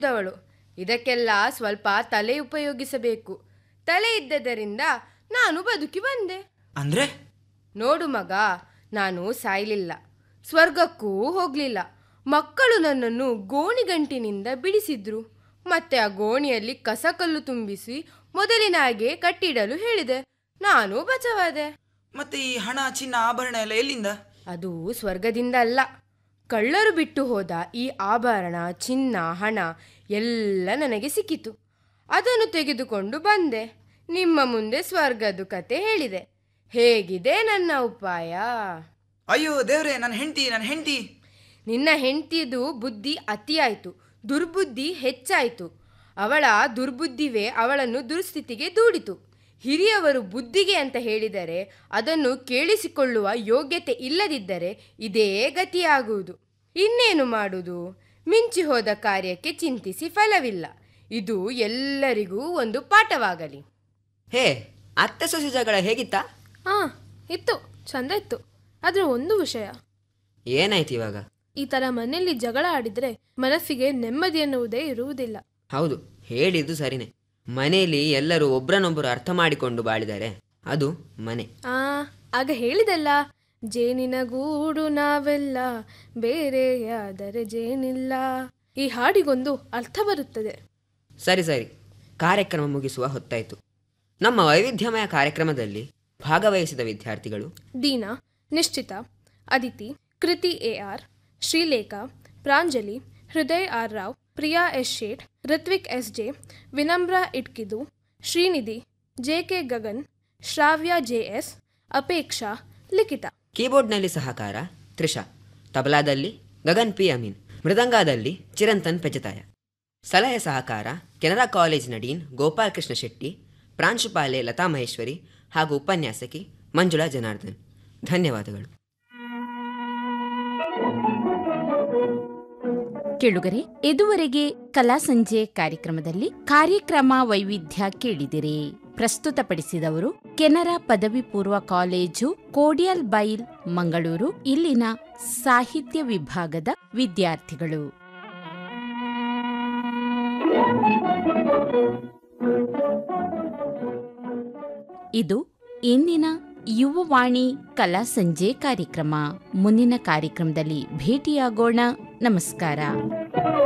ದವಳು ಇದಕ್ಕೆಲ್ಲ ಸ್ವಲ್ಪ ತಲೆ ಉಪಯೋಗಿಸಬೇಕು ತಲೆ ಇದ್ದದರಿಂದ ನಾನು ಬದುಕಿ ಬಂದೆ ಅಂದ್ರೆ ನೋಡು ಮಗ ನಾನು ಸಾಯಲಿಲ್ಲ ಸ್ವರ್ಗಕ್ಕೂ ಹೋಗಲಿಲ್ಲ ಮಕ್ಕಳು ನನ್ನನ್ನು ಗೋಣಿಗಂಟಿನಿಂದ ಬಿಡಿಸಿದ್ರು ಮತ್ತೆ ಆ ಗೋಣಿಯಲ್ಲಿ ಕಸಕಲ್ಲು ತುಂಬಿಸಿ ಮೊದಲಿನ ಹಾಗೆ ಕಟ್ಟಿಡಲು ಹೇಳಿದೆ ನಾನು ಬಚವಾದೆ ಮತ್ತೆ ಈ ಹಣ ಚಿನ್ನ ಆಭರಣ ಎಲ್ಲ ಎಲ್ಲಿಂದ ಅದು ಸ್ವರ್ಗದಿಂದ ಅಲ್ಲ ಕಳ್ಳರು ಬಿಟ್ಟು ಹೋದ ಈ ಆಭರಣ ಚಿನ್ನ ಹಣ ಎಲ್ಲ ನನಗೆ ಸಿಕ್ಕಿತು ಅದನ್ನು ತೆಗೆದುಕೊಂಡು ಬಂದೆ ನಿಮ್ಮ ಮುಂದೆ ಸ್ವರ್ಗದ ಕತೆ ಹೇಳಿದೆ ಹೇಗಿದೆ ನನ್ನ ಉಪಾಯ ಅಯ್ಯೋ ದೇವ್ರೆ ನನ್ನ ಹೆಂಡತಿ ನನ್ನ ಹೆಂಡತಿ ನಿನ್ನ ಹೆಂಡತಿದು ಬುದ್ಧಿ ಅತಿಯಾಯಿತು ದುರ್ಬುದ್ಧಿ ಹೆಚ್ಚಾಯಿತು ಅವಳ ದುರ್ಬುದ್ಧಿವೇ ಅವಳನ್ನು ದುರ್ಸ್ಥಿತಿಗೆ ದೂಡಿತು ಹಿರಿಯವರು ಬುದ್ಧಿಗೆ ಅಂತ ಹೇಳಿದರೆ ಅದನ್ನು ಕೇಳಿಸಿಕೊಳ್ಳುವ ಯೋಗ್ಯತೆ ಇಲ್ಲದಿದ್ದರೆ ಇದೇ ಗತಿಯಾಗುವುದು ಇನ್ನೇನು ಮಾಡುವುದು ಮಿಂಚಿ ಹೋದ ಕಾರ್ಯಕ್ಕೆ ಚಿಂತಿಸಿ ಫಲವಿಲ್ಲ ಇದು ಎಲ್ಲರಿಗೂ ಒಂದು ಪಾಠವಾಗಲಿ ಹೇ ಅತ್ತೆ ಸೊಸೆ ಜಗಳ ಹೇಗಿತ್ತಾ ಹಾ ಇತ್ತು ಚಂದ ಇತ್ತು ಆದ್ರೆ ಒಂದು ವಿಷಯ ಏನಾಯ್ತು ಇವಾಗ ಈ ತರ ಮನೆಯಲ್ಲಿ ಜಗಳ ಆಡಿದ್ರೆ ಮನಸ್ಸಿಗೆ ನೆಮ್ಮದಿ ಎನ್ನುವುದೇ ಇರುವುದಿಲ್ಲ ಹೌದು ಹೇಳಿದ್ದು ಸರಿನೇ ಮನೆಯಲ್ಲಿ ಎಲ್ಲರೂ ಒಬ್ರನ್ನೊಬ್ಬರು ಅರ್ಥ ಮಾಡಿಕೊಂಡು ಬಾಳಿದರೆ ಅದು ಮನೆ ಆ ಆಗ ಹೇಳಿದಲ್ಲ ಜೇನಿನ ಗೂಡು ನಾವೆಲ್ಲ ಬೇರೆಯಾದರೆ ಜೇನಿಲ್ಲ ಈ ಹಾಡಿಗೊಂದು ಅರ್ಥ ಬರುತ್ತದೆ ಸರಿ ಸರಿ ಕಾರ್ಯಕ್ರಮ ಮುಗಿಸುವ ಹೊತ್ತಾಯಿತು ನಮ್ಮ ವೈವಿಧ್ಯಮಯ ಕಾರ್ಯಕ್ರಮದಲ್ಲಿ ಭಾಗವಹಿಸಿದ ವಿದ್ಯಾರ್ಥಿಗಳು ದೀನಾ Nishchita Aditi Kruti A R Srilekha Pranjali Hriday R Rao Priya S Shet Ritvik S J Vinamra ಇಟ್ಕಿದು Srinidhi J K Gagan Shravya J S Apeksha Likhita ಕೀಬೋರ್ಡ್ನಲ್ಲಿ ಸಹಕಾರ ತ್ರಿಷಾ ತಬಲಾದಲ್ಲಿ ಗಗನ್ ಪಿ ಅಮೀನ್ ಮೃದಂಗದಲ್ಲಿ ಚಿರಂತನ್ ಪೆಜತಾಯ ಸಲಹೆ ಸಹಕಾರ ಕೆನರಾ ಕಾಲೇಜಿನ ಡೀನ್ ಗೋಪಾಲ್ ಕೃಷ್ಣ ಶೆಟ್ಟಿ ಪ್ರಾಂಶುಪಾಲೆ ಲತಾ ಮಹೇಶ್ವರಿ ಹಾಗೂ ಉಪನ್ಯಾಸಕಿ ಮಂಜುಳಾ ಜನಾರ್ದನ್ ಧನ್ಯವಾದಗಳು ಕೇಳುಗರೆ ಇದುವರೆಗೆ ಕಲಾ ಸಂಜೆ ಕಾರ್ಯಕ್ರಮದಲ್ಲಿ ಕಾರ್ಯಕ್ರಮ ವೈವಿಧ್ಯ ಕೇಳಿದಿರಿ ಪ್ರಸ್ತುತಪಡಿಸಿದವರು ಕೆನರಾ ಪದವಿ ಪೂರ್ವ ಕಾಲೇಜು ಕೋಡಿಯಲ್ ಬೈಲ್ ಮಂಗಳೂರು ಇಲ್ಲಿನ ಸಾಹಿತ್ಯ ವಿಭಾಗದ ವಿದ್ಯಾರ್ಥಿಗಳು ಇದು ಇಂದಿನ ಯುವವಾಣಿ ಕಲಾ ಸಂಜೆ ಕಾರ್ಯಕ್ರಮ ಮುಂದಿನ ಕಾರ್ಯಕ್ರಮದಲ್ಲಿ ಭೇಟಿಯಾಗೋಣ ನಮಸ್ಕಾರ